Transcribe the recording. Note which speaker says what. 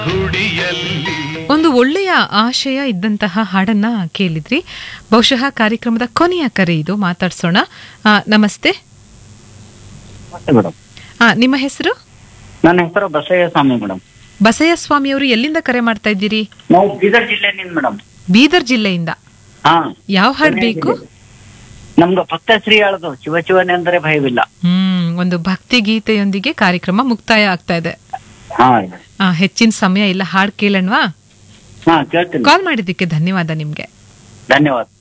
Speaker 1: ಗುಡಿಯಲ್ಲಿ
Speaker 2: ಒಂದು ಒಳ್ಳೆಯ ಆಶಯ ಇದ್ದಂತಹ ಹಾಡನ್ನ ಕೇಳಿದ್ರಿ ಬಹುಶಃ ಕಾರ್ಯಕ್ರಮದ ಕೊನೆಯ ಕರೆ ಇದು ಮಾತಾಡ್ಸೋಣ ಆ, ನಮಸ್ತೆ
Speaker 3: ನಮಸ್ತೆ ಮೇಡಮ್
Speaker 2: ಆ, ನಿಮ್ಮ ಹೆಸರು
Speaker 3: ನನ್ನ ಹೆಸರು ಬಸಯ್ಯ ಸ್ವಾಮಿ ಮೇಡಮ್
Speaker 2: ಬಸಯ್ಯ ಸ್ವಾಮಿ ಅವರು ಎಲ್ಲಿಂದ ಕರೆ ಮಾಡ್ತಾ ಇದ್ದೀರಿ
Speaker 3: ನಾವು ಬೀದರ್ ಜಿಲ್ಲೆನಿಂದ ಮೇಡಮ್
Speaker 2: ಬೀದರ್ ಜಿಲ್ಲೆಯಿಂದ
Speaker 3: ಹಾ
Speaker 2: ಯಾವ ಹಾಡು ಬೇಕು
Speaker 3: ನಮ್ಗೆ ಭಕ್ತ ಶ್ರೀ ಹೇಳದು ಶಿವ ಶಿವನೆಂದರೆ ಭಯವಿಲ್ಲ
Speaker 2: ಹ್ಮ್ ಒಂದು ಭಕ್ತಿ ಗೀತೆಯೊಂದಿಗೆ ಕಾರ್ಯಕ್ರಮ ಮುಕ್ತಾಯ ಆಗ್ತಾ ಇದೆ
Speaker 3: ಹಾ
Speaker 2: ಆ, ಹೆಚ್ಚಿನ ಸಮಯ ಇಲ್ಲ ಹಾಡ್ ಕೇಳಣ್ವಾ
Speaker 3: ಹಾ ಕೇಳ್ತೀನಿ
Speaker 2: ಕಾಲ್ ಮಾಡಿದ್ದಕ್ಕೆ ಧನ್ಯವಾದ ನಿಮ್ಗೆ
Speaker 3: ಧನ್ಯವಾದ